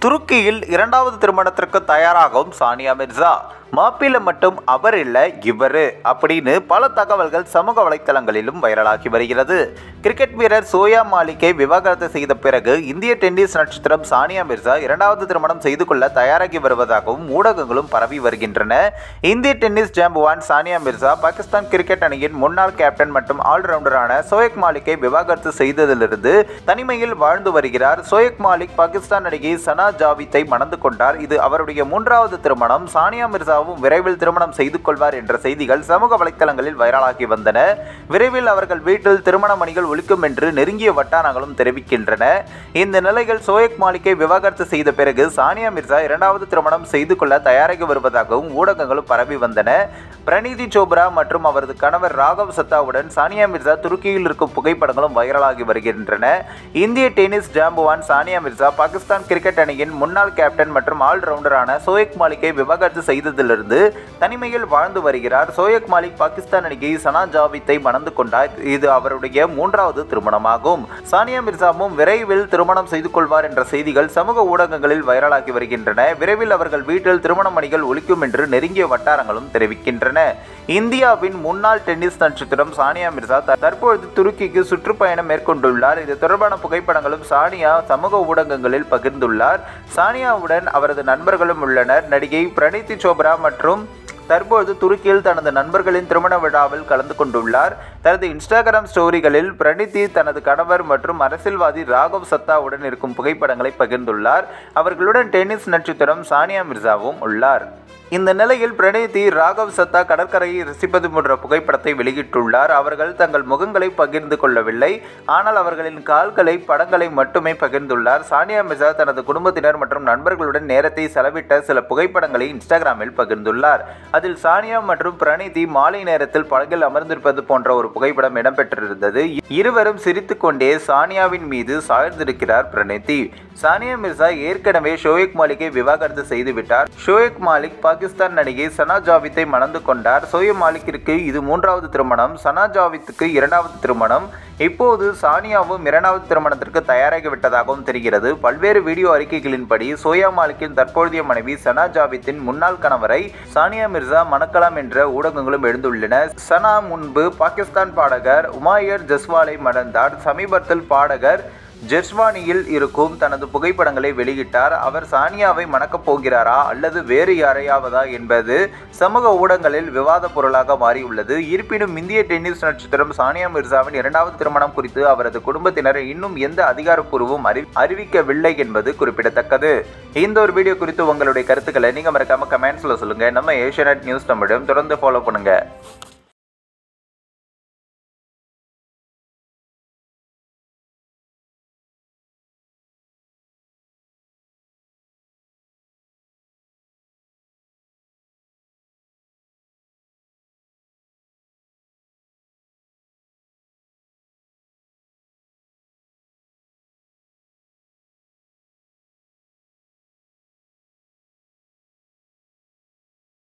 துருக்கியில் இரண்டாவது திருமணத்திற்கு தயாராகும் சானியா மிர்சா மாப்பிள்ளை மட்டும் அவர் இல்லை இவர் அப்படின்னு பல தகவல்கள் சமூக வலைத்தளங்களிலும் வைரலாகி வருகிறது கிரிக்கெட் வீரர் சோயா மாலிக்கை விவாகரத்து செய்த பிறகு இந்திய டென்னிஸ் நட்சத்திரம் சானியா மிர்சா இரண்டாவது திருமணம் செய்து கொள்ள தயாராகி வருவதாகவும் ஊடகங்களும் பரவி வருகின்றன இந்திய டென்னிஸ் ஜாம்புவான் சானியா மிர்சா பாகிஸ்தான் கிரிக்கெட் அணியின் முன்னாள் கேப்டன் மற்றும் ஆல்ரவுண்டரான சோயக் மாலிக்கை விவாகரத்து செய்ததிலிருந்து தனிமையில் வாழ்ந்து வருகிறார் சோயக் மாலிக் பாகிஸ்தான் நடிகை சனா ஜாவித்தை மணந்து கொண்டார் இது அவருடைய மூன்றாவது திருமணம் சானியா மிர்சாவும் விரைவில் திருமணம் செய்து கொள்வார் என்ற செய்திகள் சமூக வலைத்தளங்களில் வைரலாகி வந்தன விரைவில் அவர்கள் வீட்டில் திருமண மணிகள் ஒலிக்கும் என்று நெருங்கிய வட்டாரங்களும் தெரிவிக்கின்றன இந்த நிலையில் சோயக் மாலிக்கை விவாகரத்து செய்த பிறகு சானியா மிர்சா இரண்டாவது திருமணம் செய்து கொள்ள தயாராகி வருவதாகவும் ஊடகங்களும் பரவி வந்தன பிரணீதி சோப்ரா மற்றும் அவரது கணவர் ராகவ் சத்தாவுடன் சானியா மிர்சா துருக்கியில் இருக்கும் புகைப்படங்களும் வைரலாகி வருகின்றன இந்திய டென்னிஸ் ஜாம்புவான் சானியா மிர்சா பாகிஸ்தான் கிரிக்கெட் அணியின் முன்னாள் கேப்டன் மற்றும் ஆல்ரவுண்டரான சோயக் மாலிக்கை விவாகரத்து செய்ததிலிருந்து தனிமையில் வாழ்ந்து வருகிறார் சோயக் மாலிக் பாகிஸ்தான் நடிகை சனா ஜாவித்தை மணந்து கொண்டார் இது அவருடைய மூன்றாவது திருமணமாகும் சானியா மிர்சாவும் விரைவில் திருமணம் செய்து கொள்வார் என்ற செய்திகள் சமூக ஊடகங்களில் வைரலாகி வருகின்றன விரைவில் அவர்கள் வீட்டில் திருமண மணிகள் ஒலிக்கும் என்று நெருங்கிய வட்டாரங்களும் தெரிவிக்கின்றன இந்தியாவின் முன்னாள் டென்னிஸ் நட்சத்திரம் சானியா மிர்சா த- தற்பொழுது துருக்கிக்கு சுற்றுப்பயணம் மேற்கொண்டுள்ளார் இது தொடர்பான புகைப்படங்களும் சானியா சமூக ஊடகங்களில் பகிர்ந்துள்ளார் சானியாவுடன் அவரது நண்பர்களும் உள்ளனர் நடிகை பிரணீதி சோப்ரா மற்றும் தற்போது துருக்கியில் தனது நண்பர்களின் திருமண விழாவில் கலந்து கொண்டுள்ளார் தனது இன்ஸ்டாகிராம் ஸ்டோரிகளில் பிரணீதி தனது கணவர் மற்றும் அரசியல்வாதி ராகவ் சத்தாவுடன் இருக்கும் புகைப்படங்களை பகிர்ந்துள்ளார் அவர்களுடன் டென்னிஸ் நட்சத்திரம் சானியா மிர்சாவும் உள்ளார் இந்த நிலையில் பிரணீதி ராகவ் சத்தா கடற்கரையை ரசிப்பது போன்ற புகைப்படத்தை வெளியிட்டுள்ளார் அவர்கள் தங்கள் முகங்களை பகிர்ந்து கொள்ளவில்லை ஆனால் அவர்களின் கால்களை படங்களை மட்டுமே பகிர்ந்துள்ளார் சானியா மிர்சா தனது குடும்பத்தினர் மற்றும் நண்பர்களுடன் நேரத்தை செலவிட்ட சில புகைப்படங்களை இன்ஸ்டாகிராமில் பகிர்ந்துள்ளார் அதில் சானியா மற்றும் பிரணீதி மாலை நேரத்தில் படகில் அமர்ந்திருப்பது போன்ற ஒரு புகைப்படம் இடம்பெற்றிருந்தது இருவரும் சிரித்துக்கொண்டே சானியாவின் மீது சாய்ந்திருக்கிறார் பிரணீதி சானியா மிர்சா ஏற்கனவே ஷோயக் மாலிக்கை விவாகரத்து செய்துவிட்டார் ஷோயக் மாலிக் பாகிஸ்தான் நடிகை சனா ஜாவித்தை மணந்து கொண்டார் சோயப் மாலிக்கிற்கு இது மூன்றாவது திருமணம் சனா ஜாவித்துக்கு இரண்டாவது திருமணம் இப்போது சானியாவும் இரண்டாவது திருமணத்திற்கு தயாராகி விட்டதாகவும் தெரிகிறது பல்வேறு வீடியோ அறிக்கைகளின்படி சோயா மாலிக்கின் தற்போதைய மனைவி சனா ஜாவித்தின் முன்னாள் கணவரை சானியா மிர்சா மணக்கலாம் என்ற ஊடகங்களும் எழுந்துள்ளன சனா முன்பு பாகிஸ்தான் பாடகர் உமாயர் ஜஸ்வாலை மணந்தார் சமீபத்தில் பாடகர் ஜெர்ஸ்வானியில் இருக்கும் தனது புகைப்படங்களை வெளியிட்டார் அவர் சானியாவை மணக்கப் போகிறாரா அல்லது வேறு யாரையாவதா என்பது சமூக ஊடகங்களில் விவாத பொருளாக மாறியுள்ளது இருப்பினும் இந்திய டென்னிஸ் நட்சத்திரம் சானியா மிர்சாவின் இரண்டாவது திருமணம் குறித்து அவரது குடும்பத்தினர் இன்னும் எந்த அதிகாரப்பூர்வம் அறி அறிவிக்கவில்லை என்பது குறிப்பிடத்தக்கது இந்த ஒரு வீடியோ குறித்து உங்களுடைய கருத்துக்களை நீங்க மறக்காம கமெண்ட்ஸ்ல சொல்லுங்க நம்ம ஏஷியநெட் நியூஸ் தமிழும் தொடர்ந்து ஃபாலோ பண்ணுங்க